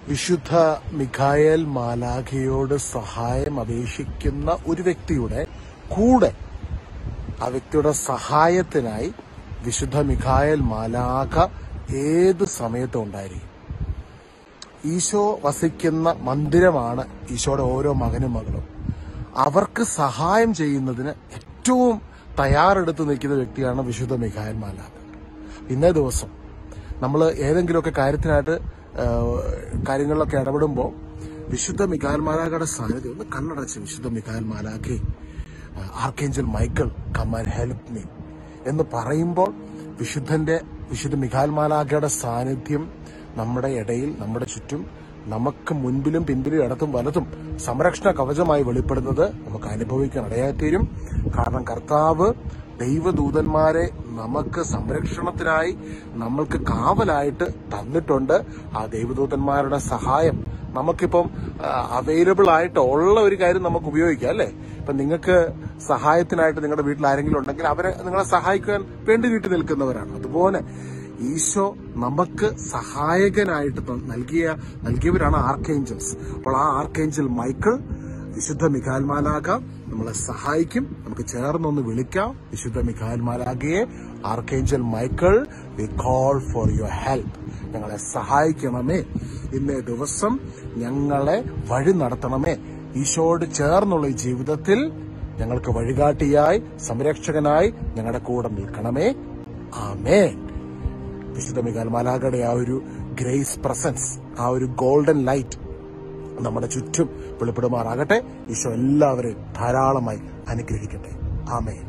വിശുദ്ധ മിഖായേൽ മാലാഖയോട് സഹായം അപേക്ഷിക്കുന്ന ഒരു വ്യക്തിയുടെ കൂടെ ആ വ്യക്തിയുടെ സഹായത്തിനായി വിശുദ്ധ മിഖായേൽ മാലാഖ ഏത് സമയത്തും ഉണ്ടായിരിക്കും ഈശോ വസിക്കുന്ന മന്ദിരമാണ് ഈശോയുടെ ഓരോ മകനും മകളും അവർക്ക് സഹായം ചെയ്യുന്നതിന് ഏറ്റവും തയ്യാറെടുത്ത് നിൽക്കുന്ന വ്യക്തിയാണ് വിശുദ്ധ മിഖായൽ മാലാഖ ഇന്നേ ദിവസം നമ്മൾ ഏതെങ്കിലുമൊക്കെ കാര്യത്തിനായിട്ട് ആ, കാര്യങ്ങളിലൊക്കെ ഇടപെടുമ്പോൾ വിശുദ്ധ മിഖായൽ മാലാഖയുടെ സാന്നിധ്യം ഒന്ന് കണ്ണടച്ച് വിശുദ്ധ മിഖായൽ മാലാഖെ archangel Michael come and help me എന്ന് പറയുമ്പോൾ വിശുദ്ധന്റെ വിശുദ്ധ മിഖാൽ മാലാഖയുടെ സാന്നിധ്യം നമ്മുടെ ഇടയിൽ നമ്മുടെ ചുറ്റും നമുക്ക് മുൻപിലും പിൻപിലും ഇടത്തും വലതും സംരക്ഷണ കവചമായി വെളിപ്പെടുന്നത് നമുക്ക് അനുഭവിക്കാൻ ഇടയായിത്തീരും കാരണം കർത്താവ് ദൈവദൂതന്മാരെ നമുക്ക് സംരക്ഷണത്തിനായി നമ്മൾക്ക് കാവലായിട്ട് തന്നിട്ടുണ്ട് ആ ദൈവദൂതന്മാരുടെ സഹായം നമുക്കിപ്പം അവൈലബിൾ ആയിട്ട് ഉള്ള ഒരു കാര്യം നമുക്ക് ഉപയോഗിക്കാം അല്ലേ ഇപ്പൊ നിങ്ങൾക്ക് സഹായത്തിനായിട്ട് നിങ്ങളുടെ വീട്ടിൽ ആരെങ്കിലും ഉണ്ടെങ്കിൽ അവരെ നിങ്ങളെ സഹായിക്കാൻ വേണ്ടി വീട്ടിൽ നിൽക്കുന്നവരാണ് അതുപോലെ ഈശോ നമുക്ക് സഹായകനായിട്ട് ത- നൽകിയ നൽകിയവരാണ് ആർക്കേഞ്ചൽസ് അപ്പോൾ ആ ആർക്കേഞ്ചൽ മൈക്കിൾ വിശുദ്ധ മിഖാൽ മാലാഖ നമ്മളെ സഹായിക്കും നമുക്ക് ചേർന്നൊന്ന് വിളിക്കാം വിശുദ്ധ മിഖാൽ മാലാഖയെ archangel Michael we call for your help ഞങ്ങളെ സഹായിക്കണമേ ഇന്നേ ദിവസം ഞങ്ങളെ വഴി നടത്തണമേ ഈശോയോട് ചേർന്നുള്ള ഈ ജീവിതത്തിൽ ഞങ്ങൾക്ക് വഴികാട്ടിയായി സംരക്ഷകനായി ഞങ്ങളുടെ കൂടെ നിൽക്കണമേ ആമേൻ വിശുദ്ധ മികാൽ മാലാഖയുടെ ആ ഒരു ഗ്രേസ് പ്രസൻസ് ആ ഒരു ഗോൾഡൻ ലൈറ്റ് നമ്മുടെ ചുറ്റും വെളിപ്പെടുമാറാകട്ടെ ഈശോ എല്ലാവരെയും ധാരാളമായി അനുഗ്രഹിക്കട്ടെ ആമേൻ